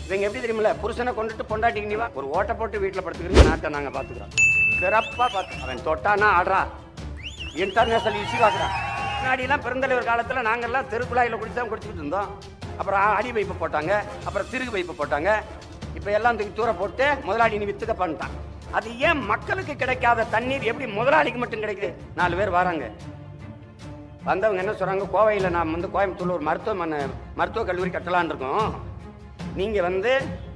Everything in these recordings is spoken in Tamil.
இவங்க எப்படி தெரியுமில்ல புருஷனை கொண்டுட்டு பொண்டாட்டிக்கு நீ வா ஒரு ஓட்டை போட்டு வீட்டில் படுத்துக்கிறீங்க நாட்டை நாங்கள் பார்த்துக்கிறோம் சிறப்பாக பார்த்து அவன் தொட்டானா ஆடுறா இன்டர்நேஷனல் இஷ்யூ ஆகுறான் முன்னாடிலாம் பெருந்தலைவர் காலத்தில் நாங்கள்லாம் தெருக்குழாயில் குடிச்சு தான் குடிச்சிட்டு இருந்தோம் அப்புறம் அடி பைப்பை போட்டாங்க அப்புறம் திருகு பைப்பை போட்டாங்க இப்போ எல்லாம் தூக்கி தூர போட்டு முதலாளி நீ வித்துக்க பண்ணிட்டான் அது ஏன் மக்களுக்கு கிடைக்காத தண்ணீர் எப்படி முதலாளிக்கு மட்டும் கிடைக்குது நாலு பேர் வராங்க வந்தவங்க என்ன சொல்றாங்க கோவையில் நான் வந்து கோயம்புத்தூர்ல ஒரு மருத்துவமனை மருத்துவக் கல்லூரி கட்டலான்னு இருக்கோம் நீங்கள் வந்து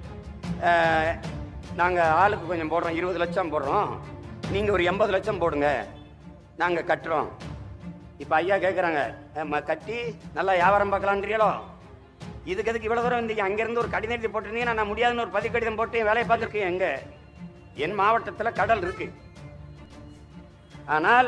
நாங்கள் ஆளுக்கு கொஞ்சம் போடுறோம் இருபது லட்சம் போடுறோம் நீங்கள் ஒரு எண்பது லட்சம் போடுங்க நாங்கள் கட்டுறோம் இப்போ ஐயா கேட்குறாங்க கட்டி நல்லா வியாபாரம் பார்க்கலான்றீங்களோ இதுக்கு எதுக்கு இவ்வளோ தூரம் வந்தீங்க அங்கேருந்து ஒரு கடிதம் எழுதி போட்டிருந்தீங்கன்னா நான் முடியாதுன்னு ஒரு பதி கடிதம் போட்டு என் வேலையை பார்த்துருக்கேன் எங்கே என் மாவட்டத்தில் கடல் இருக்கு ஆனால்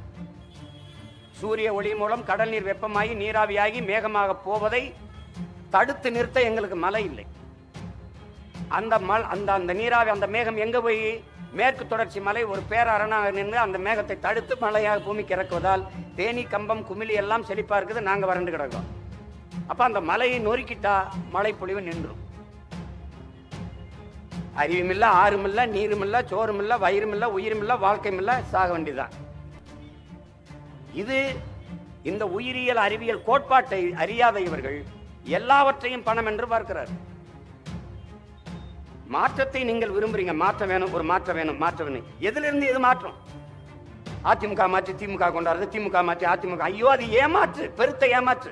சூரிய ஒளி மூலம் கடல் நீர் வெப்பமாகி நீராவியாகி மேகமாக போவதை தடுத்து நிறுத்த எங்களுக்கு மழை இல்லை அந்த மல் அந்த அந்த நீராவி அந்த மேகம் எங்க போய் மேற்கு தொடர்ச்சி மலை ஒரு பேரரணாக நின்று அந்த மேகத்தை தடுத்து மழையாக பூமிக்கு இறக்குவதால் தேனி கம்பம் குமிழி எல்லாம் செழிப்பா இருக்குது நாங்க வறண்டு கிடக்கோம் அப்ப அந்த மலையை நொறுக்கிட்டா மழை பொழிவு நின்றும் அறிவும் இல்ல ஆறும் இல்ல நீரும் இல்ல சோறும் இல்ல வயிறும் இல்ல உயிரும் இல்ல வாழ்க்கையும் இல்ல சாக வேண்டியதுதான் இது இந்த உயிரியல் அறிவியல் கோட்பாட்டை அறியாத இவர்கள் எல்லாவற்றையும் பணம் என்று பார்க்கிறார் மாற்றத்தை நீங்கள் விரும்புறீங்க மாற்றம் வேணும் ஒரு மாற்றம் வேணும் மாற்றம் வேணும் எதிலிருந்து எது மாற்றம் அதிமுக மாற்றி திமுக கொண்டாடுறது திமுக மாற்றி அதிமுக ஐயோ அது ஏமாற்று பெருத்த ஏமாற்று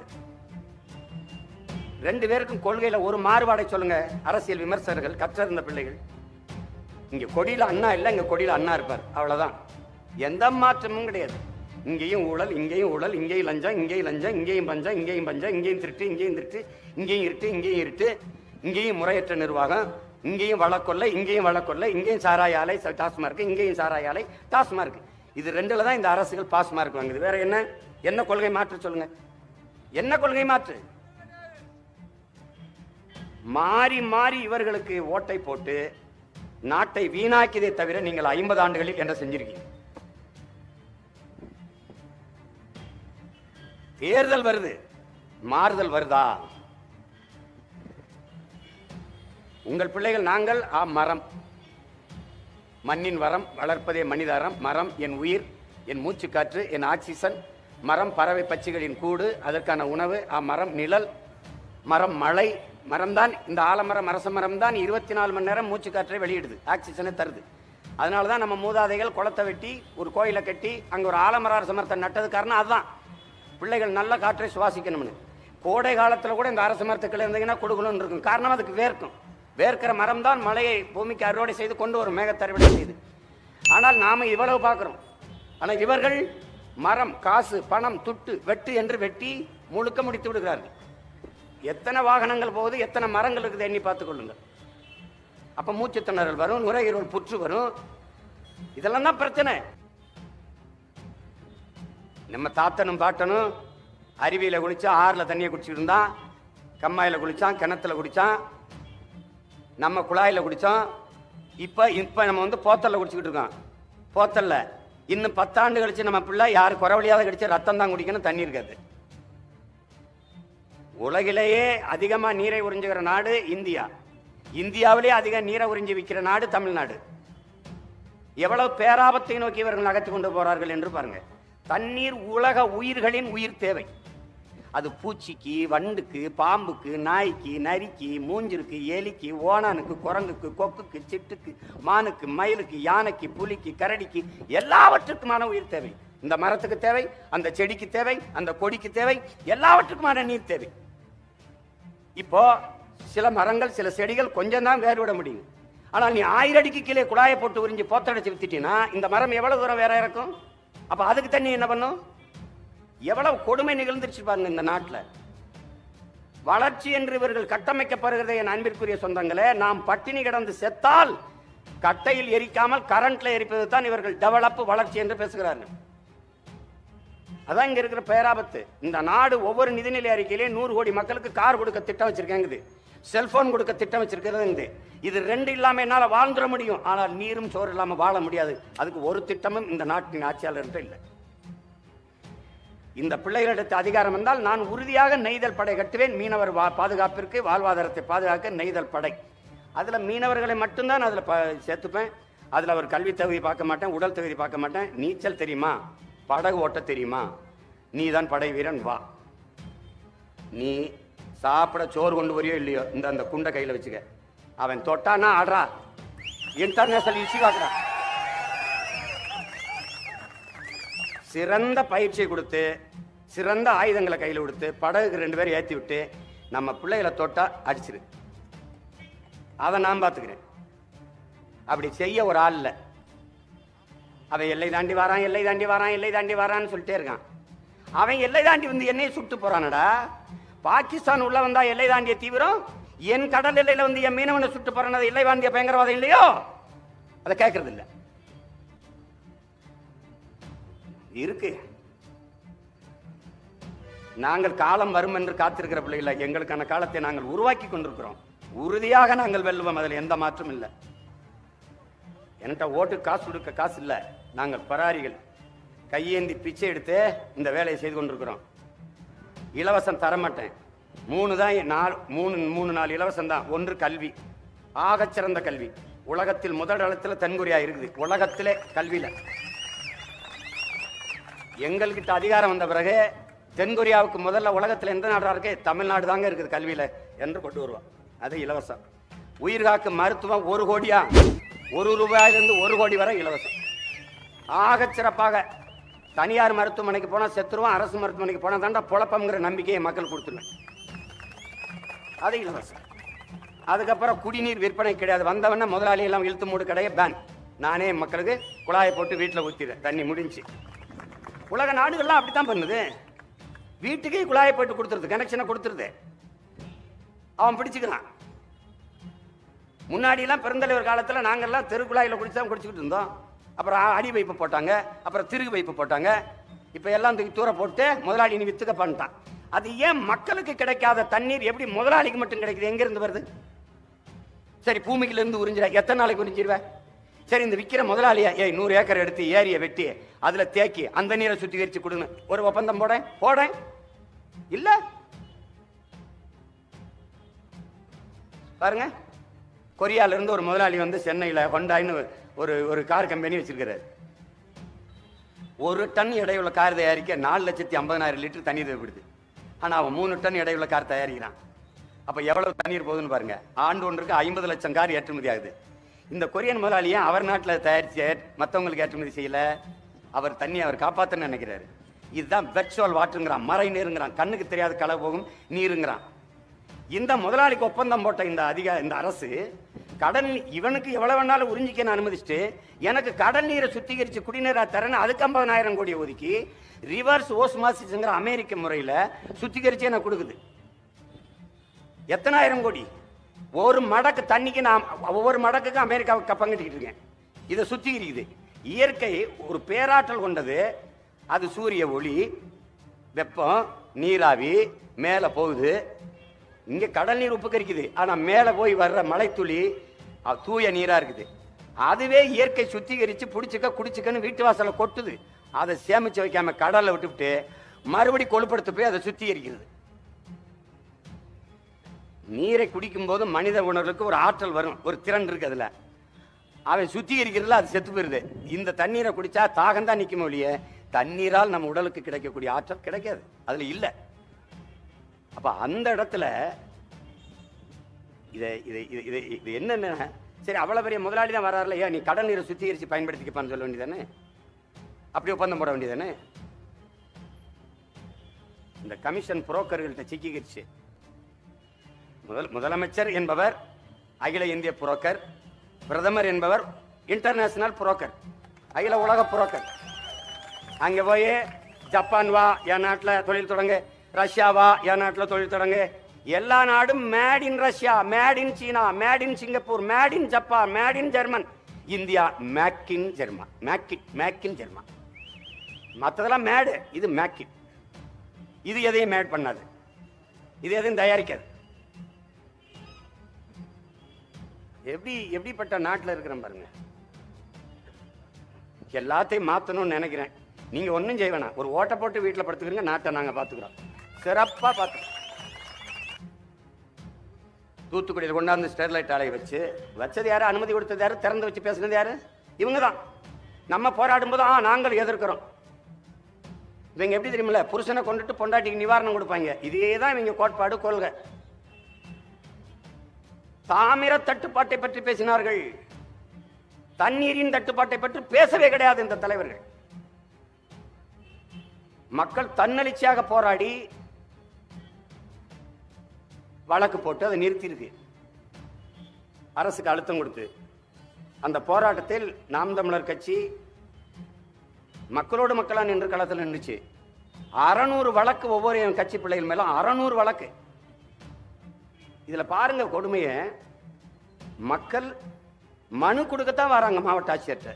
ரெண்டு பேருக்கும் கொள்கையில ஒரு மாறுபாடை சொல்லுங்க அரசியல் விமர்சகர்கள் கற்றிருந்த பிள்ளைகள் இங்க கொடியில அண்ணா இல்ல இங்க கொடியில அண்ணா இருப்பார் அவ்வளவுதான் எந்த மாற்றமும் கிடையாது இங்கேயும் ஊழல் இங்கேயும் ஊழல் இங்கேயும் லஞ்சம் இங்கேயும் லஞ்சம் இங்கேயும் பஞ்சம் இங்கேயும் பஞ்சம் இங்கேயும் திருட்டு இங்கேயும் திருட்டு இங்கேயும் இருட்டு இங்கேயும் இருட்டு இங்கேயும் முறையற்ற நிர்வாகம் இங்கேயும் வழக்கொல்லை இங்கேயும் வழக்கொல்லை இங்கேயும் சாராய ஆலை ச- டாஸ்மார்க் இங்கேயும் சாராய ஆலை டாஸ்மார்க் இது ரெண்டுல தான் இந்த அரசுகள் பாஸ் மார்க் வாங்குது வேற என்ன என்ன கொள்கை மாற்று சொல்லுங்க என்ன கொள்கை மாற்று மாறி மாறி இவர்களுக்கு ஓட்டை போட்டு நாட்டை வீணாக்கியதை தவிர நீங்கள் ஐம்பது ஆண்டுகளில் என்ன செஞ்சிருக்கீங்க தேர்தல் வருது மாறுதல் வருதா உங்கள் பிள்ளைகள் நாங்கள் ஆ மரம் மண்ணின் வரம் வளர்ப்பதே மனிதரம் மரம் என் உயிர் என் மூச்சுக்காற்று என் ஆக்சிஜன் மரம் பறவை பட்சிகளின் கூடு அதற்கான உணவு ஆ மரம் நிழல் மரம் மழை மரம்தான் இந்த ஆலமரம் அரச மரம் தான் இருபத்தி நாலு மணி நேரம் மூச்சுக்காற்றை வெளியிடுது ஆக்சிஜனை தருது அதனால தான் நம்ம மூதாதைகள் குளத்தை வெட்டி ஒரு கோயிலை கட்டி அங்கே ஒரு ஆலமர அரச மரத்தை நட்டது காரணம் அதுதான் பிள்ளைகள் நல்ல காற்றை சுவாசிக்கணும்னு கோடை காலத்தில் கூட இந்த அரச மரத்துக்கள் இருந்தீங்கன்னா கொடுக்கணும்னு இருக்கும் காரணம் அதுக்கு வேர்க்கும் வேர்க்கிற மரம் தான் மழையை பூமிக்கு அறுவடை செய்து கொண்டு ஒரு மேகத்தறுவடை செய்து ஆனால் நாம இவ்வளவு பார்க்கிறோம் ஆனால் இவர்கள் மரம் காசு பணம் துட்டு வெட்டு என்று வெட்டி முழுக்க முடித்து விடுகிறார்கள் எத்தனை வாகனங்கள் போகுது எத்தனை மரங்கள் இருக்குது எண்ணி பார்த்துக் கொள்ளுங்கள் அப்ப மூச்சு திணறல் வரும் நுரையீரல் புற்று வரும் இதெல்லாம் தான் பிரச்சனை நம்ம தாத்தனும் பாட்டனும் அருவியில குளிச்சான் ஆறுல தண்ணியை குடிச்சிட்டு இருந்தான் கம்மாயில குளிச்சான் கிணத்துல குடிச்சான் நம்ம குழாயில குடிச்சோம் இப்ப இப்ப நம்ம வந்து போத்தல்ல குடிச்சுக்கிட்டு இருக்கோம் போத்தல்ல இன்னும் பத்தாண்டு கழிச்சு நம்ம பிள்ளை யாரு குறவழியாத கடிச்சு ரத்தம் தான் குடிக்கணும் தண்ணி இருக்காது உலகிலேயே அதிகமா நீரை உறிஞ்சுகிற நாடு இந்தியா இந்தியாவிலே அதிக நீரை உறிஞ்சி விற்கிற நாடு தமிழ்நாடு எவ்வளவு பேராபத்தை நோக்கி இவர்கள் நகர்த்தி கொண்டு போறார்கள் என்று பாருங்க தண்ணீர் உலக உயிர்களின் உயிர் தேவை அது பூச்சிக்கு வண்டுக்கு பாம்புக்கு நாய்க்கு நரிக்கு மூஞ்சிருக்கு எலிக்கு ஓணானுக்கு குரங்குக்கு கொக்குக்கு சிட்டுக்கு மானுக்கு மயிலுக்கு யானைக்கு புலிக்கு கரடிக்கு எல்லாவற்றுக்குமான உயிர் தேவை இந்த மரத்துக்கு தேவை அந்த செடிக்கு தேவை அந்த கொடிக்கு தேவை எல்லாவற்றுக்குமான நீர் தேவை இப்போ சில மரங்கள் சில செடிகள் கொஞ்சம் தான் வேர் விட முடியும் ஆனால் நீ ஆயிரம் அடிக்கு கீழே குழாயை போட்டு உறிஞ்சி போத்தடைச்சு வித்துட்டீங்கன்னா இந்த மரம் எவ்வளவு தூரம் வேற இருக்கும் அப்ப அதுக்கு தண்ணி என்ன பண்ணும் எவ்வளவு கொடுமை நிகழ்ந்துருச்சு பாருங்க இந்த நாட்டில் வளர்ச்சி என்று இவர்கள் கட்டமைக்கப்படுகிறதை என் அன்பிற்குரிய சொந்தங்களே நாம் பட்டினி கிடந்து செத்தால் கட்டையில் எரிக்காமல் கரண்ட்ல எரிப்பது தான் இவர்கள் டெவலப் வளர்ச்சி என்று பேசுகிறார்கள் அதான் இங்க இருக்கிற பேராபத்து இந்த நாடு ஒவ்வொரு நிதிநிலை அறிக்கையிலே நூறு கோடி மக்களுக்கு கார் கொடுக்க திட்டம் வச்சிருக்கேங்குது செல்போன் கொடுக்க திட்டம் வச்சிருக்கிறது இது ரெண்டு இல்லாம என்னால வாழ்ந்துட முடியும் ஆனால் நீரும் சோறு இல்லாம வாழ முடியாது அதுக்கு ஒரு திட்டமும் இந்த நாட்டின் ஆட்சியாளர்கிட்ட இல்லை இந்த பிள்ளைகளிடத்து அதிகாரம் வந்தால் நான் உறுதியாக நெய்தல் படை கட்டுவேன் மீனவர் வா பாதுகாப்பிற்கு வாழ்வாதாரத்தை பாதுகாக்க நெய்தல் படை அதில் மீனவர்களை மட்டும்தான் அதில் ப சேர்த்துப்பேன் அதில் அவர் கல்வி தகுதி பார்க்க மாட்டேன் உடல் தகுதி பார்க்க மாட்டேன் நீச்சல் தெரியுமா படகு ஓட்ட தெரியுமா நீ தான் படை வீரன் வா நீ சாப்பிட சோறு கொண்டு வரியோ இல்லையோ இந்த அந்த குண்டை கையில் வச்சுக்க அவன் தொட்டானா ஆடுறா இன்டர்நேஷனல் இஷ்யூ ஆக்குறா சிறந்த பயிற்சியை கொடுத்து சிறந்த ஆயுதங்களை கையில் கொடுத்து படகுக்கு ரெண்டு பேரும் ஏற்றி விட்டு நம்ம பிள்ளைகளை தொட்டா அடிச்சிரு அதை நான் பார்த்துக்கிறேன் அப்படி செய்ய ஒரு ஆள் இல்லை அவன் எல்லை தாண்டி வரான் எல்லை தாண்டி வரான் எல்லை தாண்டி வரான்னு சொல்லிட்டே இருக்கான் அவன் எல்லை தாண்டி வந்து என்னைய சுட்டு போறானடா பாகிஸ்தான் உள்ள வந்தா எல்லை தாண்டிய தீவிரம் என் கடல் எல்லையில வந்து என் மீனவனை சுட்டு போறான் அது எல்லை தாண்டிய பயங்கரவாதம் இல்லையோ அதை கேட்கறது இல்லை இருக்கு நாங்கள் காலம் வரும் என்று காத்திருக்கிற பிள்ளைகளை எங்களுக்கான காலத்தை நாங்கள் உருவாக்கி கொண்டிருக்கிறோம் உறுதியாக நாங்கள் வெல்லுவோம் அதில் எந்த மாற்றம் இல்லை என்கிட்ட ஓட்டு காசு கொடுக்க காசு இல்லை நாங்கள் பராரிகள் கையேந்தி பிச்சை எடுத்து இந்த வேலையை செய்து கொண்டிருக்கிறோம் இலவசம் தரமாட்டேன் மூணு தான் நாலு மூணு மூணு நாலு இலவசம் தான் ஒன்று கல்வி ஆகச்சிறந்த கல்வி உலகத்தில் முதல் இடத்துல தென்கொரியா இருக்குது உலகத்திலே கல்வியில் எங்கள்கிட்ட அதிகாரம் வந்த பிறகு தென்கொரியாவுக்கு முதல்ல உலகத்தில் எந்த நாடா இருக்கு தமிழ்நாடு தாங்க இருக்குது கல்வியில என்று கொண்டு வருவோம் அது இலவசம் உயிர்காக்கு மருத்துவம் ஒரு கோடியா ஒரு ரூபாயிலிருந்து ஒரு கோடி வரை இலவசம் ஆகச் சிறப்பாக தனியார் மருத்துவமனைக்கு போனால் செத்துருவோம் அரசு மருத்துவமனைக்கு போனால் தாண்டா பொழப்பங்கிற நம்பிக்கையை மக்கள் கொடுத்துருவேன் அது இலவசம் அதுக்கப்புறம் குடிநீர் விற்பனை கிடையாது வந்தவன முதலாளி எல்லாம் இழுத்து மூடு கடையை பேன் நானே மக்களுக்கு குழாயை போட்டு வீட்டில் ஊற்றிடுறேன் தண்ணி முடிஞ்சு உலக நாடுகள்லாம் அப்படித்தான் பண்ணுது வீட்டுக்கே குழாயை போட்டு கொடுத்துருது கனெக்ஷனை கொடுத்துருது அவன் பிடிச்சுக்கிறான் முன்னாடியெல்லாம் பெருந்தலைவர் காலத்தில் நாங்கள்லாம் தெருக்குழாயில் குடிச்சு தான் குடிச்சுக்கிட்டு இருந்தோம் அப்புறம் அடி வைப்பு போட்டாங்க அப்புறம் திருகு வைப்பு போட்டாங்க இப்போ எல்லாம் தூக்கி தூர போட்டு முதலாளி நீ வித்துக்க பண்ணிட்டான் அது ஏன் மக்களுக்கு கிடைக்காத தண்ணீர் எப்படி முதலாளிக்கு மட்டும் கிடைக்குது எங்கேருந்து வருது சரி பூமிக்குல இருந்து உறிஞ்சிட எத்தனை நாளைக்கு உறிஞ்சிருவேன் சரி இந்த விற்கிற முதலாளியா ஏய் நூறு ஏக்கர் எடுத்து ஏரியை வெட்டி அதுல தேக்கி அந்த நீரை சுத்திகரிச்சு கொடுங்க ஒரு ஒப்பந்தம் போட போட இல்ல பாருங்க கொரியால இருந்து ஒரு முதலாளி வந்து சென்னையில ஹொண்டாயின்னு ஒரு ஒரு கார் கம்பெனி வச்சிருக்கிறாரு ஒரு டன் எடையுள்ள கார் தயாரிக்க நாலு லட்சத்தி ஐம்பதனாயிரம் லிட்டர் தண்ணீர் தேவைப்படுது ஆனா அவன் மூணு டன் எடையுள்ள கார் தயாரிக்கிறான் அப்ப எவ்வளவு தண்ணீர் போகுதுன்னு பாருங்க ஆண்டு ஒன்றுக்கு ஐம்பது லட்சம் கார் ஏற்றுமதி ஆகுது இந்த கொரியன் முதலாளி ஏன் அவர் நாட்டில் தயாரிச்சு மற்றவங்களுக்கு ஏற்றுமதி செய்யல அவர் தண்ணி அவர் காப்பாத்தன்னு நினைக்கிறாரு இதுதான் வெர்ச்சுவல் வாட்டருங்கிறான் மறை நீருங்கிறான் கண்ணுக்கு தெரியாத களை போகும் நீருங்கிறான் இந்த முதலாளிக்கு ஒப்பந்தம் போட்ட இந்த அதிக இந்த அரசு கடல் நீ- இவனுக்கு எவ்வளவு வேணாலும் உறிஞ்சிக்க அனுமதிச்சுட்டு எனக்கு கடல் நீரை சுத்திகரிச்சு குடிநீரா தரேன்னு அதுக்கு ஐம்பதனாயிரம் கோடி ஒதுக்கி ரிவர்ஸ் ஓஸ்மாசிஸ்ங்கிற அமெரிக்க முறையில சுத்திகரிச்சு எனக்கு கொடுக்குது எத்தனாயிரம் கோடி ஒரு மடக்கு தண்ணிக்கு நான் ஒவ்வொரு மடக்குக்கு அமெரிக்காவுக்கு கப்பம் கட்டிக்கிட்டு இருக்கேன் இதை சுத்திகரிக்குது இயற்கை ஒரு பேராற்றல் கொண்டது அது சூரிய ஒளி வெப்பம் நீராவி மேலே போகுது இங்கே கடல் நீர் உப்புக்கரிக்குது ஆனால் மேலே போய் வர்ற மழைத்துளி அது தூய நீராக இருக்குது அதுவே இயற்கை சுத்திகரித்து பிடிச்சிக்க குடிச்சிக்கன்னு வீட்டு வாசல்ல கொட்டுது அதை சேமித்து வைக்காம கடலில் விட்டுவிட்டு மறுபடி கொழுப்படுத்த போய் அதை சுத்திகரிக்கிறது நீரை குடிக்கும்போது மனித உணர்வுக்கு ஒரு ஆற்றல் வரும் ஒரு திறன் இருக்கு அதுல அவன் சுத்திகரிக்கிறதுல அது செத்து போயிருது இந்த தண்ணீரை குடிச்சா தாகம் தான் நிற்கும் ஒழிய தண்ணீரால் நம்ம உடலுக்கு கிடைக்கக்கூடிய ஆற்றல் கிடைக்காது அதுல இல்ல அப்ப அந்த இடத்துல இதை இதை இது இது இது என்னென்ன சரி அவ்வளவு பெரிய முதலாளி தான் வராருல ஏன் நீ கடல் நீரை சுத்திகரிச்சு பயன்படுத்திக்கப்பான்னு சொல்ல வேண்டியதானே அப்படி ஒப்பந்தம் போட வேண்டியதானே இந்த கமிஷன் புரோக்கர்கள்ட்ட சிக்கிக்கிடுச்சு முதல் முதலமைச்சர் என்பவர் அகில இந்திய புரோக்கர் பிரதமர் என்பவர் இன்டர்நேஷனல் புரோக்கர் அகில உலக புரோக்கர் அங்கே போய் ஜப்பான் வா என் நாட்டில் தொழில் தொடங்க ரஷ்யா வா என் நாட்டில் தொழில் தொடங்க எல்லா நாடும் made in Russia made in China made in Singapore made in Japan made in German India make in German make in make in German மற்றதெல்லாம் மேடு இது மேக்கின் இது எதையும் மேட் பண்ணாது இது எதையும் தயாரிக்காது எப்படி எப்படிப்பட்ட நாட்டில் இருக்கிறேன் பாருங்க எல்லாத்தையும் மாற்றணும்னு நினைக்கிறேன் நீங்க ஒன்றும் செய்ய வேணாம் ஒரு ஓட்டை போட்டு வீட்டில் படுத்துக்கிறீங்க நாட்டை நாங்க பார்த்துக்கிறோம் சிறப்பா பார்த்துக்கிறோம் தூத்துக்குடியில் கொண்டாந்து ஸ்டெர்லைட் ஆலையை வச்சு வச்சது யாரு அனுமதி கொடுத்தது யாரு திறந்து வச்சு பேசுனது யாரு இவங்க தான் நம்ம போராடும் போது ஆ நாங்கள் எதிர்க்கிறோம் இவங்க எப்படி தெரியுமில்ல புருஷனை கொண்டுட்டு பொண்டாட்டிக்கு நிவாரணம் கொடுப்பாங்க இதே தான் இவங்க கோட்பாடு கொள்கை தாமிர தட்டுப்பாட்டை பற்றி பேசினார்கள் தண்ணீரின் தட்டுப்பாட்டை பற்றி பேசவே கிடையாது இந்த தலைவர்கள் மக்கள் தன்னெழுச்சியாக போராடி வழக்கு போட்டு அதை நிறுத்தியிருக்கு அரசுக்கு அழுத்தம் கொடுத்து அந்த போராட்டத்தில் நாம் தமிழர் கட்சி மக்களோடு மக்களா நின்று களத்தில் நின்றுச்சு அறநூறு வழக்கு ஒவ்வொரு என் கட்சி பிள்ளைகள் மேலும் அறநூறு வழக்கு இதுல பாருங்க கொடுமையை மக்கள் மனு கொடுக்கத்தான் வராங்க மாவட்ட ஆட்சியர்கிட்ட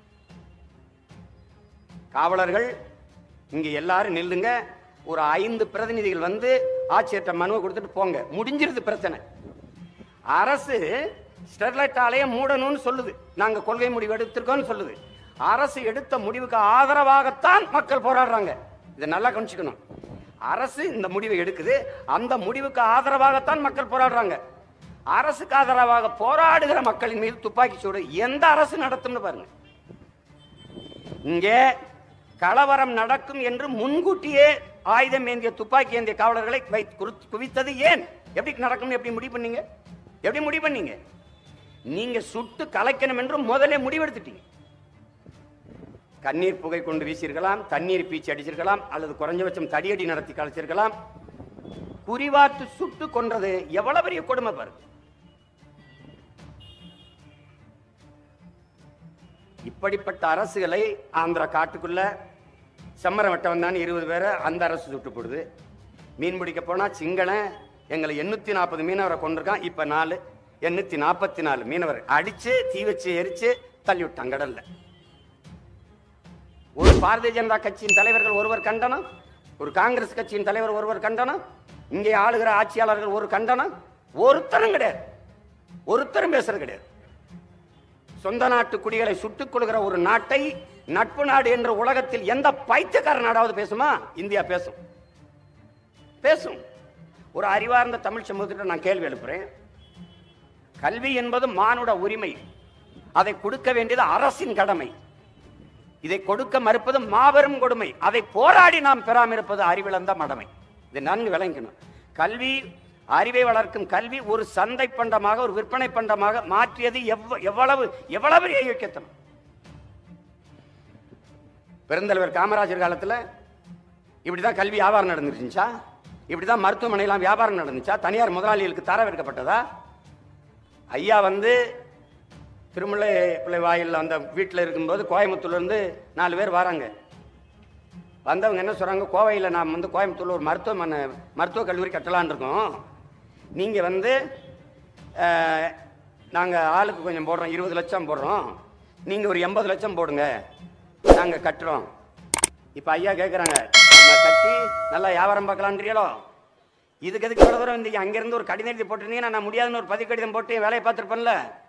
காவலர்கள் இங்க எல்லாரும் நில்லுங்க ஒரு ஐந்து பிரதிநிதிகள் வந்து ஆட்சியர்கிட்ட மனுவை கொடுத்துட்டு போங்க முடிஞ்சிருது பிரச்சனை அரசு ஸ்டெர்லைட் ஆலையை மூடணும்னு சொல்லுது நாங்க கொள்கை முடிவு எடுத்திருக்கோம்னு சொல்லுது அரசு எடுத்த முடிவுக்கு ஆதரவாகத்தான் மக்கள் போராடுறாங்க இதை நல்லா கவனிச்சுக்கணும் அரசு இந்த முடிவை எடுக்குது அந்த முடிவுக்கு ஆதரவாகத்தான் மக்கள் போராடுறாங்க அரசுக்கு ஆதரவாக போராடுகிற மக்களின் மீது துப்பாக்கி சூடு எந்த அரசு நடத்தும்னு பாருங்க இங்கே கலவரம் நடக்கும் என்று முன்கூட்டியே ஆயுதம் ஏந்திய துப்பாக்கி ஏந்திய காவலர்களை வை குறி- குவித்தது ஏன் எப்படி நடக்கும்னு எப்படி முடிவு பண்ணீங்க எப்படி முடிவு பண்ணீங்க நீங்க சுட்டு கலைக்கணும் என்று முதல்ல முடிவெடுத்துட்டீங்க கண்ணீர் புகை கொண்டு வீசியிருக்கலாம் தண்ணீர் பீச்சி அடிச்சிருக்கலாம் அல்லது குறைஞ்சபட்சம் தடியடி நடத்தி கலைச்சிருக்கலாம் குறிவாத்து சுட்டு கொன்றது எவ்வளவு பெரிய கொடுமை பாருங்க இப்படிப்பட்ட அரசுகளை ஆந்திரா காட்டுக்குள்ள செம்மரம் வெட்ட வந்தான்னு இருபது பேரை அந்த அரசு சுட்டு போடுது மீன் பிடிக்க போனா சிங்களன் எங்களை எண்ணூத்தி நாற்பது மீனவரை கொண்டிருக்கான் இப்ப நாலு எண்ணூத்தி நாற்பத்தி நாலு மீனவர் அடிச்சு தீ வச்சு எரிச்சு தள்ளி விட்டான் கடல்ல ஒரு பாரதிய ஜனதா கட்சியின் தலைவர்கள் ஒருவர் கண்டனம் ஒரு காங்கிரஸ் கட்சியின் தலைவர் ஒருவர் கண்டனம் இங்கே ஆளுகிற ஆட்சியாளர்கள் ஒரு கண்டனம் ஒருத்தரும் கிடையாது ஒருத்தரும் பேசுறது கிடையாது சொந்த நாட்டு குடிகளை சுட்டுக் கொள்கிற ஒரு நாட்டை நட்பு நாடு என்ற உலகத்தில் எந்த பைத்தியக்கார நாடாவது பேசுமா இந்தியா பேசும் பேசும் ஒரு அறிவார்ந்த தமிழ் சமூகத்திட்ட நான் கேள்வி எழுப்புறேன் கல்வி என்பது மானுட உரிமை அதை கொடுக்க வேண்டியது அரசின் கடமை இதை கொடுக்க மறுப்பது மாபெரும் கொடுமை அதை போராடி நாம் பெறாமல் இருப்பது அறிவிழந்த மடமை இதை நன்கு விளங்கணும் கல்வி அறிவை வளர்க்கும் கல்வி ஒரு சந்தை பண்டமாக ஒரு விற்பனை பண்டமாக மாற்றியது எவ்வ- எவ்வளவு எவ்வளவு பெரிய இயக்கத்தனம் பெருந்தலைவர் காமராஜர் காலத்துல இப்படிதான் கல்வி வியாபாரம் நடந்துருந்துச்சா இப்படிதான் மருத்துவமனையெல்லாம் வியாபாரம் நடந்துச்சா தனியார் முதலாளிகளுக்கு தர விற்கப்பட்டதா ஐயா வந்து திருமலை பிள்ளை வாயில் அந்த வீட்டில் இருக்கும்போது கோயம்புத்தூர்ல இருந்து நாலு பேர் வராங்க வந்தவங்க என்ன சொல்றாங்க கோவையில் நாம் வந்து கோயம்புத்தூர்ல ஒரு மருத்துவமனை மருத்துவக் கல்லூரி கட்டலான்னு இருக்கோம் நீங்கள் வந்து நாங்கள் ஆளுக்கு கொஞ்சம் போடுறோம் இருபது லட்சம் போடுறோம் நீங்கள் ஒரு எண்பது லட்சம் போடுங்க நாங்கள் கட்டுறோம் இப்போ ஐயா கேட்குறாங்க நம்ம கட்டி நல்லா வியாபாரம் பார்க்கலான்றீங்களோ இதுக்கு எதுக்கு இவ்வளோ தூரம் வந்து அங்கேருந்து ஒரு கடிதம் எழுதி போட்டிருந்தீங்கன்னா நான் முடியாதுன்னு ஒரு பதிவு கடிதம் போட்டு என் வேலையை பார்த்துருப்பேன்ல